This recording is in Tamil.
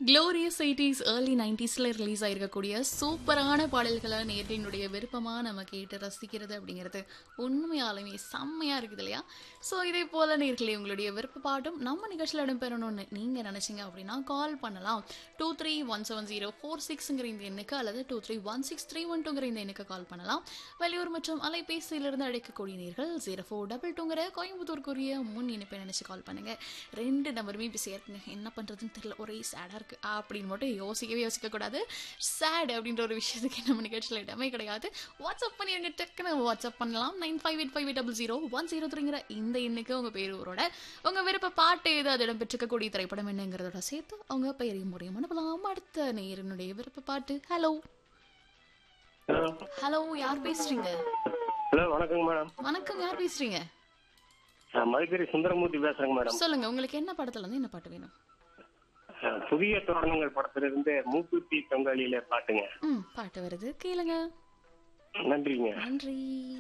க்ளோரியஸ் எயிட்டிஸ் ஏர்லி நைன்டிஸில் ரிலீஸ் ஆயிருக்கக்கூடிய சூப்பரான பாடல்களை நேர்களினுடைய விருப்பமாக நம்ம கேட்டு ரசிக்கிறது அப்படிங்கிறது உண்மையாலுமே செம்மையாக இருக்குது இல்லையா ஸோ இதே போல் நேர்களே உங்களுடைய விருப்ப பாட்டும் நம்ம நிகழ்ச்சியில் இடம்பெறணும்னு நீங்கள் நினச்சிங்க அப்படின்னா கால் பண்ணலாம் two three one seven zero four சிக்ஸுங்கிற இந்த எண்ணுக்கு அல்லது two three one six three one டூங்கிற இந்த எண்ணுக்கு கால் பண்ணலாம் வெளியூர் மற்றும் அலைபேசியிலிருந்து அழைக்கக்கூடிய நேர்கள் ஜீரோ ஃபோர் டபுள் டூங்கிற கோயம்புத்தூருக்குரிய முன் இணைப்பை நினச்சி கால் பண்ணுங்கள் ரெண்டு நம்பருமே பிஸியாக இருக்குங்க என்ன பண்ணுறதுன்னு தெரியல ஒரே சேடாக இருக்குது அப்படின்னு மட்டும் யோசிக்கவே யோசிக்கக்கூடாது சேட் அப்படின்ற ஒரு விஷயத்துக்கு நம்ம நிகழ்ச்சியில் இடமே கிடையாது வாட்ஸ்அப் பண்ணிடுங்க டக்குன்னு வாட்ஸ்அப் பண்ணலாம் nine five eight five eight double zero one zero த்ரீங்கிற இந்த எண்ணுக்கு உங்கள் பேர் ஊரோட உங்கள் விருப்ப பாட்டு எது அது இடம்பெற்றிருக்கக்கூடிய திரைப்படம் என்னங்கிறதோட சேர்த்து அவங்க பெயரையும் முறையும் அனுப்பலாம் அடுத்த நேரனுடைய விருப்ப பாட்டு ஹலோ ஹலோ ஹலோ யார் பேசுறீங்க ஹலோ வணக்கங்க மேடம் வணக்கம் யார் பேசுறீங்க நான் மதுக்கரை சுந்தரமூர்த்தி பேசுறேங்க மேடம் சொல்லுங்க உங்களுக்கு என்ன படத்துல இருந்து என்ன பாட்டு வேணும் அஹ், புதிய தோரணங்கள் படத்துல இருந்து மூக்குத்தி தொங்காளியில பாட்டுங்க ம் பாட்டு வருது கேளுங்க நன்றிங்க நன்றி